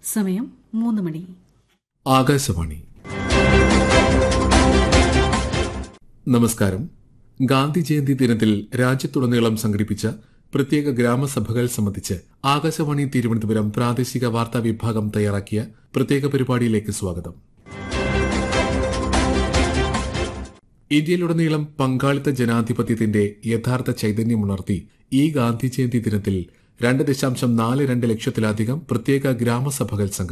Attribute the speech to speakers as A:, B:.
A: സമയം മൂന്ന് മണി
B: ആകാശവാണി നമസ്കാരം ഗാന്ധി ജയന്തി ദിനത്തിൽ രാജ്യത്തുടനീളം സംഘടിപ്പിച്ച പ്രത്യേക ഗ്രാമസഭകൾ സംബന്ധിച്ച് ആകാശവാണി തിരുവനന്തപുരം പ്രാദേശിക വാർത്താ വിഭാഗം തയ്യാറാക്കിയ പ്രത്യേക പരിപാടിയിലേക്ക് സ്വാഗതം ഇന്ത്യയിലുടനീളം പങ്കാളിത്ത ജനാധിപത്യത്തിന്റെ യഥാർത്ഥ ചൈതന്യമുണർത്തി ഈ ഗാന്ധി ജയന്തി ദിനത്തിൽ രണ്ട് ദശാംശം നാല് രണ്ട് ലക്ഷത്തിലധികം പ്രത്യേക ഗ്രാമസഭകൾ സംഘടിപ്പിച്ചു